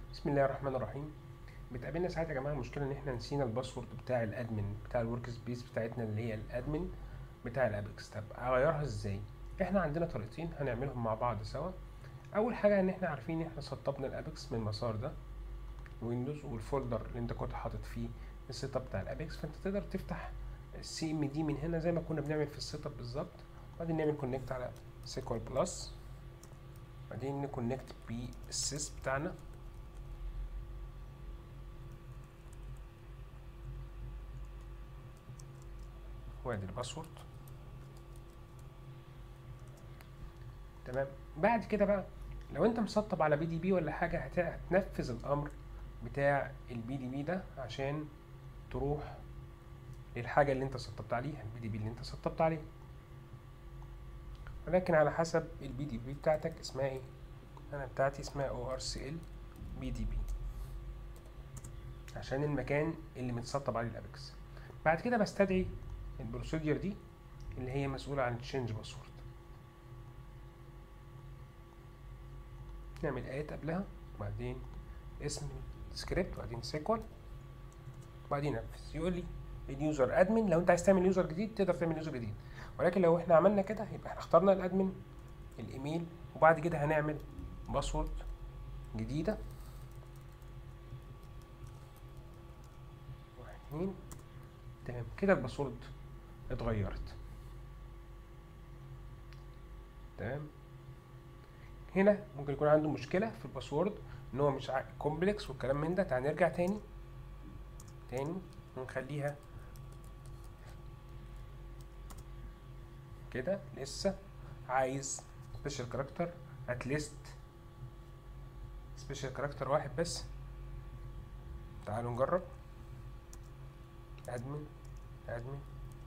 بسم الله الرحمن الرحيم بتقابلنا ساعات يا جماعه مشكله ان احنا نسينا الباسورد بتاع الادمن بتاع الورك سبيس بتاعتنا اللي هي الادمن بتاع الابيكس طب اغيرها ازاي احنا عندنا طريقتين هنعملهم مع بعض سوا اول حاجه ان احنا عارفين ان احنا سطبنا الابيكس من المسار ده ويندوز والفولدر اللي انت كنت حاطط فيه السيت اب بتاع الابيكس فانت تقدر تفتح السي ام دي من هنا زي ما كنا بنعمل في السيت اب بالظبط وبعدين نعمل كونكت على سيكوال بلس بعدين نكونكت بالسيس بتاعنا وادي الباسورد تمام بعد كده بقى لو انت مسطب على بي دي بي ولا حاجه هت- هتنفذ الامر بتاع البي دي بي ده عشان تروح للحاجه اللي انت سطبت عليها البي دي بي اللي انت سطبت عليه ولكن على حسب البي دي بي بتاعتك اسمها ايه انا بتاعتي اسمها او ار سي ال بي دي بي عشان المكان اللي متسطب عليه الابيكس بعد كده بستدعي البروسيدير دي اللي هي مسؤولة عن تشينج باسورد نعمل ايات قبلها وبعدين اسم السكريبت وبعدين سيكوال وبعدين نفذ يقول لي اليوزر ادمن لو انت عايز تعمل يوزر جديد تقدر تعمل يوزر جديد ولكن لو احنا عملنا كده يبقى احنا اخترنا الادمن الايميل وبعد كده هنعمل باسورد جديدة واحد اتنين تمام كده الباسورد اتغيرت تمام هنا ممكن يكون عنده مشكلة في الباسورد ان هو مش كومبلكس والكلام من ده تعال نرجع تاني تاني ونخليها كده لسه عايز سبيشال كاركتر اتليست سبيشال كاركتر واحد بس تعالوا نجرب ادمن ادمن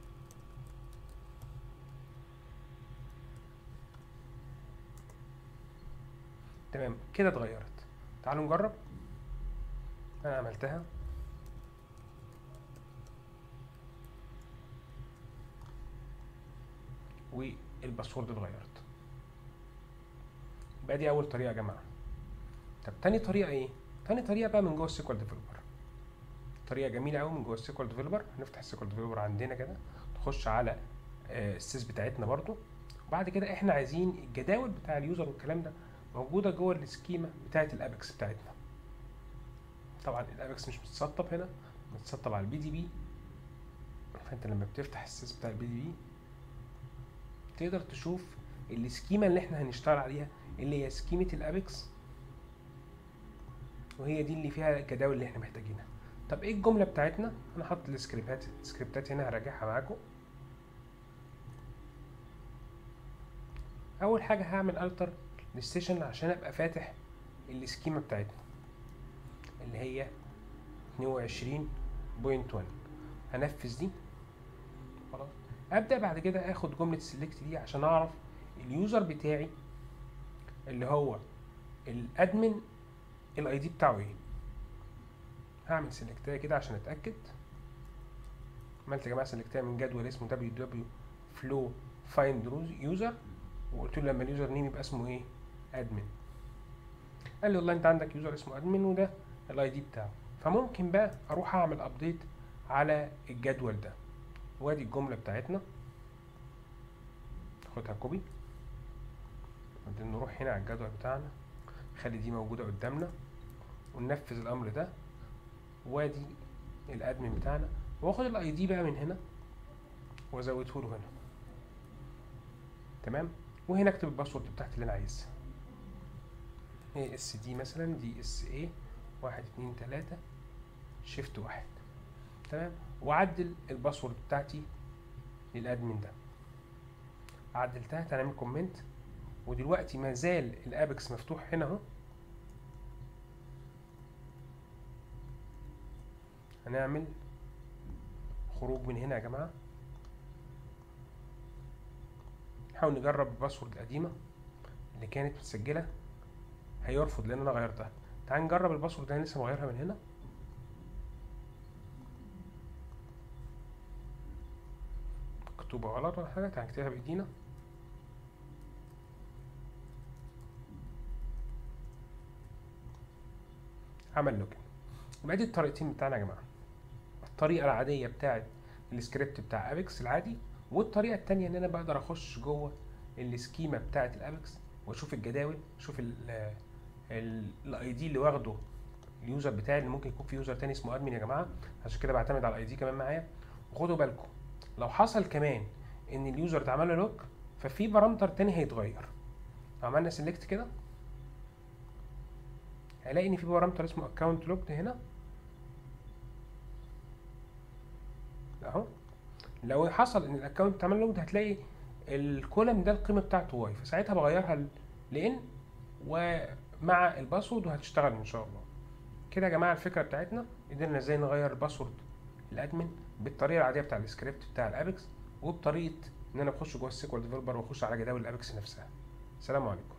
تمام كده اتغيرت تعالوا نجرب انا عملتها والباسورد اتغيرت يبقى دي اول طريقه يا جماعه طب تاني طريقه ايه تاني طريقه بقى من جوه السيكوال ديفلوبر طريقه جميله قوي من جوه السيكوال ديفلوبر هنفتح السيكوال ديفلوبر عندنا كده نخش على آه، السيس بتاعتنا برضو وبعد كده احنا عايزين الجداول بتاع اليوزر والكلام ده موجوده جوه السكيما بتاعت الابكس بتاعتنا طبعا الابكس مش متسطب هنا متسطب على البي دي بي فانت لما بتفتح السيس بتاع البي دي بي تقدر تشوف السكيما اللي احنا هنشتغل عليها اللي هي سكيمة الابكس وهي دي اللي فيها الجداول اللي احنا محتاجينها طب ايه الجملة بتاعتنا انا حاطط السكريبتات السكريبتات هنا هراجعها معاكم اول حاجة هعمل التر للسيشن عشان ابقى فاتح السكيمة بتاعتنا اللي هي 22.1 هنفذ دي خلاص ابدا بعد كده اخد جمله سيلكت دي عشان اعرف اليوزر بتاعي اللي هو الادمن الاي دي بتاعه ايه هعمل سيلكتايه كده عشان اتاكد عملت يا جماعه سيلكتايه من جدول اسمه www flow find user وقلت له لما اليوزر نيم يبقى اسمه ايه ادمن قال لي والله انت عندك يوزر اسمه ادمن وده الاي دي بتاعه فممكن بقى اروح اعمل ابديت على الجدول ده وادي الجمله بتاعتنا ناخدها كوبي بعدين نروح هنا على الجدول بتاعنا خلي دي موجوده قدامنا وننفذ الامر ده وادي الادمن بتاعنا واخد الاي دي بقى من هنا وازوده له هنا تمام وهنا اكتب الباسورد بتاعتي اللي انا عايزها اي اس دي مثلا دي اس اي واحد اتنين تلاتة شيفت واحد تمام واعدل الباسورد بتاعتي للادمن ده عدلتها هنعمل كومنت ودلوقتي ما زال الابكس مفتوح هنا اهو هنعمل خروج من هنا يا جماعه نحاول نجرب الباسورد القديمه اللي كانت متسجله هيرفض لان انا غيرتها تعال نجرب الباسورد اللي انا لسه مغيرها من هنا مكتوبة غلط ولا حاجة تعال نكتبها بإيدينا عمل لوجن يبقى دي الطريقتين بتاعنا يا جماعه الطريقه العاديه بتاعت السكريبت بتاع ابيكس العادي والطريقه التانية ان انا بقدر اخش جوه السكيما بتاعت الابيكس واشوف الجداول اشوف الاي دي اللي واخده اليوزر بتاعي اللي ممكن يكون في يوزر تاني اسمه ادمن يا جماعه عشان كده بعتمد على الاي دي كمان معايا وخدوا بالكم لو حصل كمان ان اليوزر اتعمل له لوك ففي بارامتر تاني هيتغير لو عملنا سيلكت كده هلاقي ان في بارامتر اسمه اكونت لوكد هنا اهو لو حصل ان الاكونت اتعمل لوكد هتلاقي الكولم ده القيمه بتاعته واي فساعتها بغيرها لان ومع الباسورد وهتشتغل ان شاء الله كده يا جماعه الفكره بتاعتنا قدرنا ازاي نغير الباسورد الادمن بالطريقه العاديه بتاع السكريبت بتاع الابيكس وبطريقه ان انا اخش جوه السيكوال ديفلوبر واخش على جداول الابيكس نفسها سلام عليكم